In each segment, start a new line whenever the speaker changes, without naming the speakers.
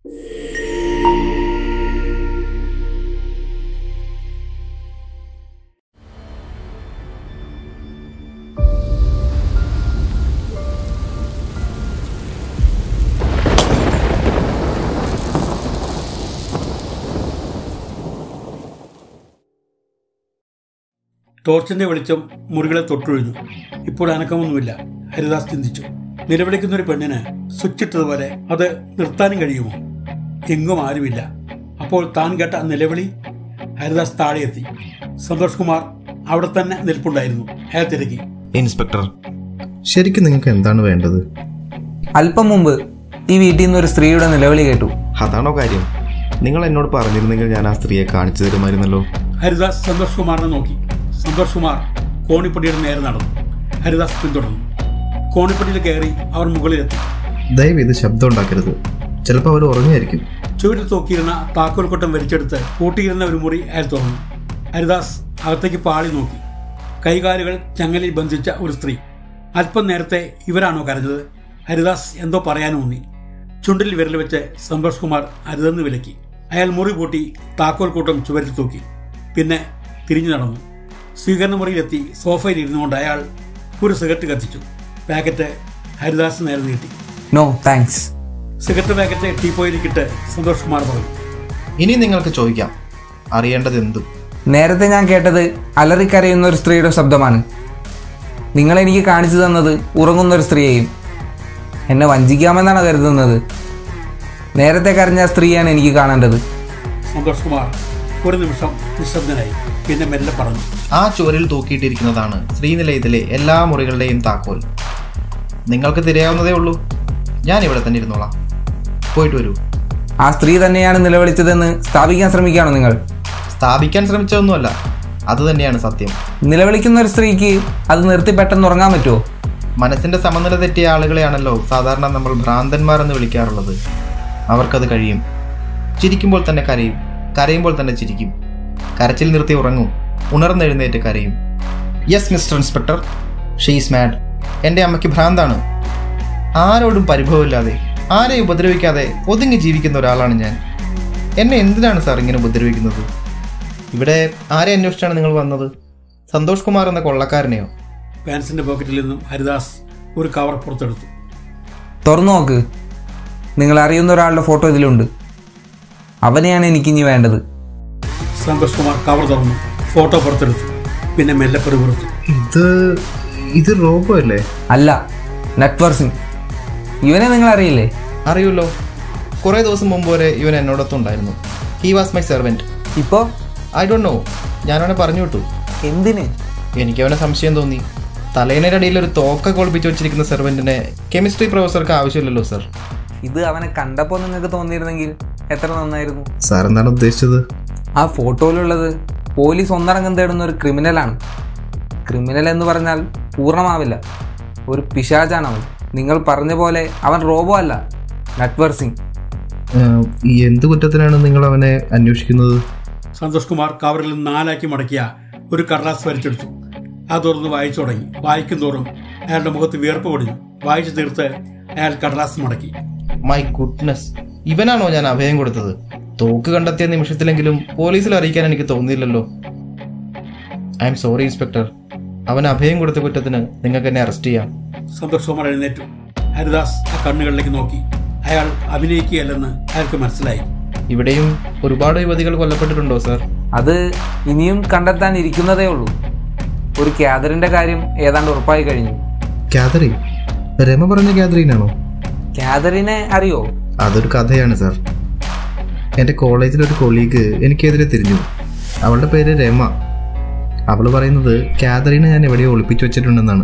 ടോർച്ചിന്റെ വെളിച്ചം മുറികളെ തൊട്ടുഴിഞ്ഞു ഇപ്പോൾ അനക്കമൊന്നുമില്ല ഹരിദാസ് ചിന്തിച്ചു നിലവിളിക്കുന്ന ഒരു പെണ്ണിന് സ്വിച്ച് ഇട്ടതുപോലെ അത് നിർത്താനും കഴിയുമോ എങ്ങും ആരുമില്ല അപ്പോൾ താൻ കേട്ട ആ നിലവിളി ഹരിദാസ് താഴെയെത്തി സന്തോഷ് കുമാർ അവിടെ തന്നെ നിൽപ്പുണ്ടായിരുന്നു അയാൾ തിരക്കി
ഇൻസ്പെക്ടർ
ശരിക്കും നിങ്ങൾക്ക് എന്താണ് വേണ്ടത്
അല്പം മുമ്പ് ഈ വീട്ടിൽ നിന്ന് ഒരു സ്ത്രീയുടെ നിലവിളി കേട്ടു
അതാണോ കാര്യം നിങ്ങൾ എന്നോട് പറഞ്ഞിരുന്നെങ്കിൽ ഞാൻ ആ സ്ത്രീയെ കാണിച്ചു തരുമായിരുന്നല്ലോ
ഹരിദാസ് സന്തോഷ് കുമാറിനെ നോക്കി സന്തോഷ് കുമാർ കോണിപ്പടിയുടെ നേരെ നടന്നു ഹരിദാസ് പിന്തുടർന്നു കോണിപ്പടിയിൽ കയറി അവർ മുകളിലെത്തി
ദയവ് ഇത് ശബ്ദം ഉണ്ടാക്കരുത് ചിലപ്പോൾ അവർ ഉറങ്ങിയായിരിക്കും
ചുവരിൽ തൂക്കിയിരുന്ന താക്കോൽ കൊട്ടം വലിച്ചെടുത്ത് കൂട്ടിയിരുന്ന ഒരു മുറി അയാൾ തുറന്നു ഹരിദാസ് അകത്തേക്ക് പാളി നോക്കി കൈകാലുകൾ ചങ്ങലിൽ ബന്ധിച്ച ഒരു സ്ത്രീ അല്പം നേരത്തെ ഇവരാണോ കരഞ്ഞത് ഹരിദാസ് എന്തോ പറയാനൂന്നി ചുണ്ടിൽ വിരൽ വെച്ച് സന്തോഷ് കുമാർ അരുതെന്ന് വിലക്കി അയാൾ മുറി പൂട്ടി താക്കോൽ കൂട്ടം ചുവരിൽ തൂക്കി പിന്നെ തിരിഞ്ഞു നടന്നു സ്വീകരണ മുറിയിലെത്തി സോഫയിൽ ഇരുന്നുകൊണ്ട് അയാൾ ഒരു സിഗരറ്റ് കത്തിച്ചു പാക്കറ്റ് ഹരിദാസ് നേരെ നീട്ടി
നോ താങ്ക്സ്
സിഗരറ്റ് പാക്കറ്റ് ടീപ്പോയിലേക്കിട്ട് സന്തോഷ് കുമാർ പറഞ്ഞു
ഇനി നിങ്ങൾക്ക് ചോദിക്കാം അറിയേണ്ടത് എന്തും
നേരത്തെ ഞാൻ കേട്ടത് അലറിക്കരയുന്ന ഒരു സ്ത്രീയുടെ ശബ്ദമാണ് നിങ്ങൾ എനിക്ക് കാണിച്ചു തന്നത് ഉറങ്ങുന്ന ഒരു സ്ത്രീയെയും എന്നെ വഞ്ചിക്കാമെന്നാണ് കരുതുന്നത് നേരത്തെ കരഞ്ഞ ആ സ്ത്രീയാണ് എനിക്ക് കാണേണ്ടത്
സന്തോഷ് കുമാർ ഒരു നിമിഷം നിശബ്ദനായി പിന്നെ മെല്ലെ പറഞ്ഞു
ആ ചുവരിൽ തൂക്കിയിട്ടിരിക്കുന്നതാണ് ശ്രീനിലയത്തിലെ എല്ലാ മുറികളുടെയും താക്കോൽ നിങ്ങൾക്ക് തിരയാവുന്നതേ ഉള്ളൂ ഞാൻ ഇവിടെ തന്നെ ഇരുന്നോളാം പോയിട്ട് വരൂ
ആ സ്ത്രീ തന്നെയാണ് നിലവിളിച്ചതെന്ന് സ്ഥാപിക്കാൻ ശ്രമിക്കുകയാണോ നിങ്ങൾ
സ്ഥാപിക്കാൻ ശ്രമിച്ചതൊന്നുമല്ല അത് തന്നെയാണ് സത്യം
നിലവിളിക്കുന്ന ഒരു സ്ത്രീക്ക് അത് നിർത്തി പെട്ടെന്ന് ഉറങ്ങാൻ പറ്റുമോ
മനസ്സിന്റെ സമനില തെറ്റിയ ആളുകളെയാണല്ലോ സാധാരണ നമ്മൾ ഭ്രാന്തന്മാർ എന്ന് വിളിക്കാറുള്ളത് അവർക്കത് കഴിയും ചിരിക്കുമ്പോൾ തന്നെ കരയും കരയുമ്പോൾ തന്നെ ചിരിക്കും കരച്ചിൽ നിർത്തി ഉറങ്ങും ഉണർന്നെഴുന്നേറ്റ് കരയും yes mister inspector she's mad എൻ്റെ അമ്മയ്ക്ക് ഭ്രാന്താണ് ആരോടും പരിഭവമില്ലാതെ ആരെയും ഉപദ്രവിക്കാതെ ഒതുങ്ങി ജീവിക്കുന്ന ഒരാളാണ് ഞാൻ എന്നെ എന്തിനാണ് സാർ ഇങ്ങനെ ഉപദ്രവിക്കുന്നത് ഇവിടെ ആരെ അന്വേഷിച്ചാണ് നിങ്ങൾ വന്നത് സന്തോഷ് കുമാർ എന്ന കൊള്ളക്കാരനെയോ
പാൻസിന്റെ പോക്കറ്റിൽ നിന്നും ഹരിദാസ് ഒരു കവർ പുറത്തെടുത്തു
തുറന്നു നോക്ക് നിങ്ങൾ അറിയുന്ന ഒരാളുടെ ഫോട്ടോ ഇതിലുണ്ട് അവനെയാണ് എനിക്കിനി വേണ്ടത്
സന്തോഷ് കുമാർ കവർ തുറന്നു ഫോട്ടോ പുറത്തെടുത്തു പിന്നെ മെല്ലെ പെറുപുറത്തു
ഇത് ഇത് റോബോ അല്ലേ
അല്ല നട്വർ സിംഗ് ഇവനെ നിങ്ങൾ അറിയില്ലേ
അറിയുമല്ലോ കുറേ ദിവസം മുമ്പ് വരെ ഇവൻ എന്നോടൊപ്പം ഉണ്ടായിരുന്നു ഹി വാസ് മൈ സെർവൻറ്റ്
ഇപ്പോൾ
ഐ ഡോണ്ട് നോ ഞാനവനെ പറഞ്ഞു വിട്ടു
എന്തിന്
എനിക്ക് അവനെ സംശയം തോന്നി തലേനയുടെ അടിയിൽ ഒരു തോക്ക കൊളിപ്പിച്ച് വെച്ചിരിക്കുന്ന സെർവൻറ്റിനെ കെമിസ്ട്രി പ്രൊഫസർക്ക് ആവശ്യമില്ലല്ലോ സർ
ഇത് അവനെ കണ്ടപ്പോൾ നിങ്ങൾക്ക് തോന്നിയിരുന്നെങ്കിൽ എത്ര നന്നായിരുന്നു
സാർ എന്താണ് ഉദ്ദേശിച്ചത്
ആ ഫോട്ടോയിലുള്ളത് പോലീസ് ഒന്നടങ്കം തേടുന്ന ഒരു ക്രിമിനലാണ് ക്രിമിനൽ എന്ന് പറഞ്ഞാൽ പൂർണ്ണമാവില്ല ഒരു പിശാചാണ് അവൻ നിങ്ങൾ പറഞ്ഞ പോലെ അവൻ റോബോ അല്ല നട്വർ സിംഗ്
ഈ എന്ത് കുറ്റത്തിനാണ് നിങ്ങൾ അവനെ അന്വേഷിക്കുന്നത്
സന്തോഷ് കുമാർ കവറിൽ നിന്ന് നാലാക്കി മടക്കിയ ഒരു കടലാസ് വരച്ചെടുത്തു അത് തുറന്ന് വായിച്ചു തുടങ്ങി വായിക്കും തോറും അയാളുടെ മുഖത്ത് വിയർപ്പ് പൊടിഞ്ഞു വായിച്ചു തീർത്ത് അയാൾ കടലാസ് മടക്കി
മൈ ഗുഡ്നസ് ഇവനാണോ ഞാൻ അഭയം കൊടുത്തത് തോക്ക് കണ്ടെത്തിയ നിമിഷത്തിലെങ്കിലും പോലീസിൽ അറിയിക്കാൻ എനിക്ക് തോന്നിയില്ലല്ലോ ഐ എം സോറി ഇൻസ്പെക്ടർ അവൻ അഭയം കൊടുത്ത കുറ്റത്തിന് നിങ്ങൾക്ക് എന്നെ അറസ്റ്റ് ചെയ്യാം
സന്തോഷ് കുമാർ എഴുന്നേറ്റു ഹരിദാസ് ആ കണ്ണുകളിലേക്ക് നോക്കി അയാൾ അഭിനയിക്കുകയല്ലെന്ന് അയാൾക്ക് മനസ്സിലായി
ഇവിടെയും ഒരുപാട് യുവതികൾ കൊല്ലപ്പെട്ടിട്ടുണ്ടോ സർ
അത് ഇനിയും കണ്ടെത്താൻ ഇരിക്കുന്നതേ ഉള്ളൂ ഒരു ക്യാദറിന്റെ കാര്യം ഏതാണ്ട് ഉറപ്പായി കഴിഞ്ഞു
കാതറി രമ പറഞ്ഞ കാതറീനാണോ
ക്യാദറിനെ അറിയോ
അതൊരു കഥയാണ് സാർ എൻ്റെ കോളേജിലൊരു കൊളീഗ് എനിക്കെതിരെ തിരിഞ്ഞു അവളുടെ പേര് രമ അവൾ പറയുന്നത് കാതറീനെ ഞാൻ എവിടെയോ ഒളിപ്പിച്ചു വെച്ചിട്ടുണ്ടെന്നാണ്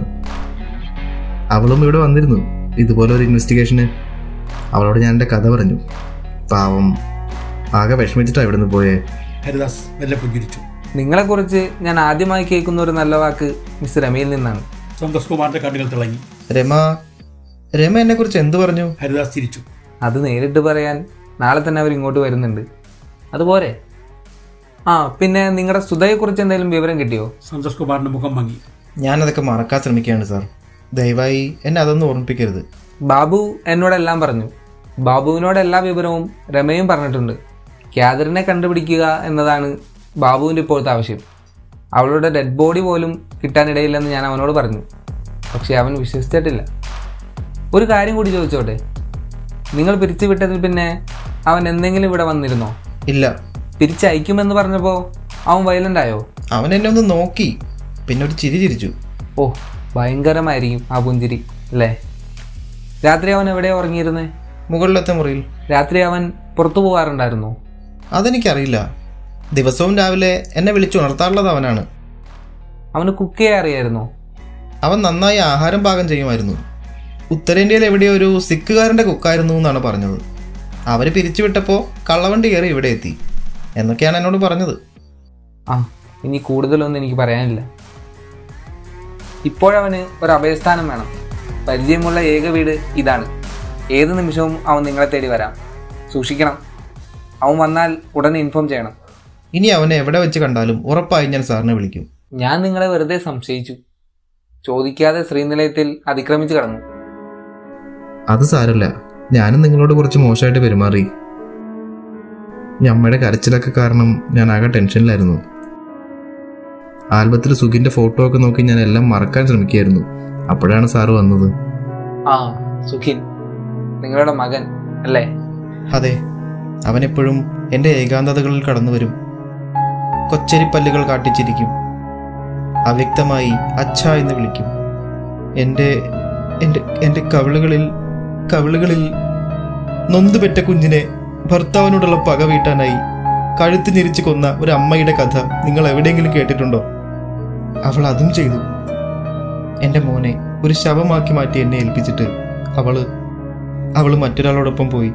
അവളും ഇവിടെ വന്നിരുന്നു ഇതുപോലെ ഒരു ഇൻവെസ്റ്റിഗേഷന് അവളോട് ഞാൻ എൻ്റെ കഥ പറഞ്ഞു പാവം ആകെ വിഷമിച്ചിട്ടാണ് ഇവിടെ നിന്ന് പോയേ
ഹരിദാസ് മെല്ലെ പുഞ്ചിരിച്ചു
നിങ്ങളെക്കുറിച്ച് ഞാൻ ആദ്യമായി കേൾക്കുന്ന ഒരു നല്ല വാക്ക് മിസ് രമയിൽ നിന്നാണ്
സന്തോഷ് കുമാറിന്റെ കണ്ണുകൾ തിളങ്ങി
രമ രമ എന്നെക്കുറിച്ച് എന്ത് പറഞ്ഞു
ഹരിദാസ് ചിരിച്ചു
അത് നേരിട്ട് പറയാൻ നാളെ തന്നെ അവർ ഇങ്ങോട്ട് വരുന്നുണ്ട് അതുപോലെ ആ പിന്നെ നിങ്ങളുടെ സുധയെക്കുറിച്ച് എന്തെങ്കിലും വിവരം കിട്ടിയോ
സന്തോഷ് കുമാറിന്റെ മുഖം മങ്ങി
ഞാനതൊക്കെ മറക്കാൻ ശ്രമിക്കുകയാണ് സാർ ദയവായി എന്നെ അതൊന്നും ഓർമ്മിപ്പിക്കരുത്
ബാബു എന്നോടെല്ലാം പറഞ്ഞു ബാബുവിനോട് എല്ലാ വിവരവും രമയും പറഞ്ഞിട്ടുണ്ട് ക്യാദറിനെ കണ്ടുപിടിക്കുക എന്നതാണ് ബാബുവിൻ്റെ ഇപ്പോഴത്തെ ആവശ്യം അവളുടെ ഡെഡ് ബോഡി പോലും കിട്ടാനിടയില്ലെന്ന് ഞാൻ അവനോട് പറഞ്ഞു പക്ഷേ അവൻ വിശ്വസിച്ചിട്ടില്ല ഒരു കാര്യം കൂടി ചോദിച്ചോട്ടെ നിങ്ങൾ പിരിച്ചു വിട്ടതിൽ പിന്നെ അവൻ എന്തെങ്കിലും ഇവിടെ വന്നിരുന്നോ
ഇല്ല
പിരിച്ചയക്കുമെന്ന് പറഞ്ഞപ്പോൾ അവൻ വയലൻ്റ് ആയോ
അവൻ എന്നെ ഒന്ന് നോക്കി പിന്നെ ഒരു ചിരി ചിരിച്ചു
ഓ ഭയങ്കരമായിരിക്കും ആ പുഞ്ചിരി അല്ലേ രാത്രി അവൻ എവിടെയാ ഉറങ്ങിയിരുന്നേ
മുകളിലത്തെ മുറിയിൽ
രാത്രി അവൻ പുറത്തു പോകാറുണ്ടായിരുന്നോ
അതെനിക്കറിയില്ല ദിവസവും രാവിലെ എന്നെ വിളിച്ചു ഉണർത്താറുള്ളത് അവനാണ്
അവന് കുക്ക് ചെയ്യാൻ അറിയായിരുന്നോ
അവൻ നന്നായി ആഹാരം പാകം ചെയ്യുമായിരുന്നു ഉത്തരേന്ത്യയിൽ എവിടെയോ ഒരു സിഖുകാരൻ്റെ കുക്കായിരുന്നു എന്നാണ് പറഞ്ഞത് അവര് പിരിച്ചുവിട്ടപ്പോൾ കള്ളവണ്ടി കയറി ഇവിടെ എത്തി എന്നൊക്കെയാണ് എന്നോട് പറഞ്ഞത്
ആ ഇനി കൂടുതലൊന്നും എനിക്ക് പറയാനില്ല ഇപ്പോഴവന് ഒരു അഭയസ്ഥാനം വേണം പരിചയമുള്ള ഏക വീട് ഇതാണ് ഏത് നിമിഷവും അവൻ നിങ്ങളെ തേടി വരാം സൂക്ഷിക്കണം അവൻ വന്നാൽ ഉടനെ ഇൻഫോം ചെയ്യണം
ഇനി അവനെ എവിടെ വെച്ച് കണ്ടാലും ഉറപ്പായി ഞാൻ സാറിനെ വിളിക്കും
ഞാൻ നിങ്ങളെ വെറുതെ സംശയിച്ചു ചോദിക്കാതെ ശ്രീനിലയത്തിൽ അതിക്രമിച്ചു കടന്നു
അത് സാരല്ല ഞാനും നിങ്ങളോട് കുറച്ച് മോശമായിട്ട് പെരുമാറി ഈ അമ്മയുടെ കരച്ചിലൊക്കെ കാരണം ഞാൻ ആകെ ടെൻഷനിലായിരുന്നു ആൽബത്തിൽ സുഖിന്റെ ഫോട്ടോ ഒക്കെ നോക്കി ഞാൻ എല്ലാം മറക്കാൻ ശ്രമിക്കുകയായിരുന്നു അപ്പോഴാണ് സാറ് വന്നത്
ആ സുഖിൻ നിങ്ങളുടെ മകൻ അല്ലേ
അതെ അവനെപ്പോഴും എൻ്റെ ഏകാന്തതകളിൽ കടന്നു വരും കൊച്ചരിപ്പല്ലുകൾ കാട്ടിച്ചിരിക്കും അവ്യക്തമായി അച്ഛ എന്ന് വിളിക്കും എൻ്റെ എൻ്റെ എൻ്റെ കവിളുകളിൽ കവിളുകളിൽ നൊന്തുപെറ്റ കുഞ്ഞിനെ ഭർത്താവിനോടുള്ള പക വീട്ടാനായി കഴുത്ത് ഞെരിച്ച് കൊന്ന ഒരു അമ്മയുടെ കഥ നിങ്ങൾ എവിടെയെങ്കിലും കേട്ടിട്ടുണ്ടോ അവൾ അതും ചെയ്തു എൻ്റെ മോനെ ഒരു ശവമാക്കി മാറ്റി എന്നെ ഏൽപ്പിച്ചിട്ട് അവള് അവള് മറ്റൊരാളോടൊപ്പം പോയി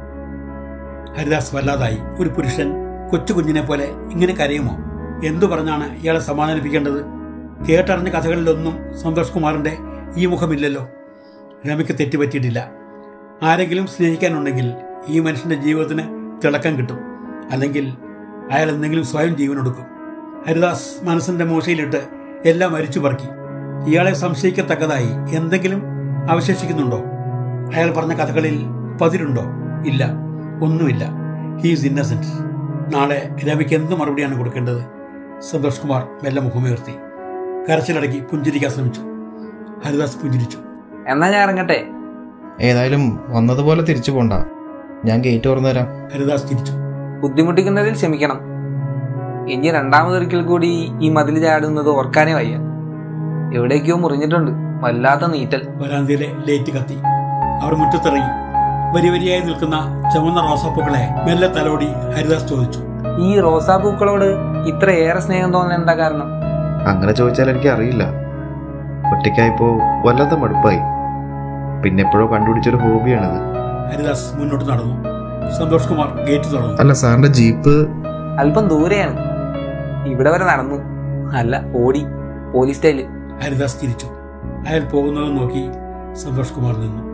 ഹരിദാസ് വല്ലാതായി ഒരു പുരുഷൻ കൊച്ചു കുഞ്ഞിനെ പോലെ ഇങ്ങനെ കരയുമോ എന്തു പറഞ്ഞാണ് ഇയാളെ സമാധാനിപ്പിക്കേണ്ടത് കേട്ടറിഞ്ഞ കഥകളിലൊന്നും സന്തോഷ് കുമാറിന്റെ ഈ മുഖമില്ലല്ലോ രമയ്ക്ക് തെറ്റുപറ്റിയിട്ടില്ല ആരെങ്കിലും സ്നേഹിക്കാനുണ്ടെങ്കിൽ ഈ മനുഷ്യന്റെ ജീവിതത്തിന് തിളക്കം കിട്ടും അല്ലെങ്കിൽ അയാൾ എന്തെങ്കിലും സ്വയം ജീവനൊടുക്കും ഹരിദാസ് മനസ്സിന്റെ മൂശയിലിട്ട് എല്ലാം അരിച്ചു പറക്കി ഇയാളെ സംശയിക്കത്തക്കതായി എന്തെങ്കിലും അവശേഷിക്കുന്നുണ്ടോ അയാൾ പറഞ്ഞ കഥകളിൽ പതിരുണ്ടോ ഇല്ല ഒന്നുമില്ല ഹീസ് ഇന്നസെന്റ് നാളെ രവിക്ക് എന്ത് മറുപടിയാണ് കൊടുക്കേണ്ടത് സന്തോഷ് കുമാർ മെല്ലെ മുഖമുയർത്തി കരച്ചിലടക്കി പുഞ്ചിരിക്കാൻ ശ്രമിച്ചു ഹരിദാസ് പുഞ്ചിരിച്ചു
എന്നാ ഞാൻ ഇറങ്ങട്ടെ
ഏതായാലും വന്നതുപോലെ തിരിച്ചു പോണ്ട ഞാൻ ഗേറ്റ് തുറന്നു തരാം
ഹരിദാസ് ചിരിച്ചു
ബുദ്ധിമുട്ടിക്കുന്നതിൽ ക്ഷമിക്കണം ഇനി രണ്ടാമതൊരിക്കൽ കൂടി ഈ മതിൽ ചാടുന്നത് ഓർക്കാനേ വയ്യ എവിടേക്കോ മുറിഞ്ഞിട്ടുണ്ട് വല്ലാത്ത നീറ്റൽ
വരാന്തയിലെ ലൈറ്റ് കത്തി അവർ മുറ്റത്തിറങ്ങി വരി വരിയായി നിൽക്കുന്ന ചുവന്ന റോസാപ്പൂക്കളെ മെല്ലെ തലോടി ഹരിദാസ് ചോദിച്ചു
ഈ റോസാപ്പൂക്കളോട് ഇത്രയേറെ സ്നേഹം തോന്നാൻ എന്താ കാരണം
അങ്ങനെ ചോദിച്ചാൽ എനിക്ക് അറിയില്ല ഒറ്റയ്ക്കായപ്പോ വല്ലാത്ത മടുപ്പായി പിന്നെ എപ്പോഴോ കണ്ടുപിടിച്ചൊരു ഹോബിയാണിത്
ഹരിദാസ് മുന്നോട്ട് നടന്നു സന്തോഷ് കുമാർ ഗേറ്റ് തുറന്നു
അല്ല സാറിന്റെ ജീപ്പ്
അല്പം ദൂരെയാണ് ഇവിടെ വരെ നടന്നു അല്ല ഓടി പോലീസ് സ്റ്റൈല്
ഹരിദാസ് ചിരിച്ചു അയാൾ പോകുന്നത് നോക്കി സന്തോഷ് കുമാർ നിന്നു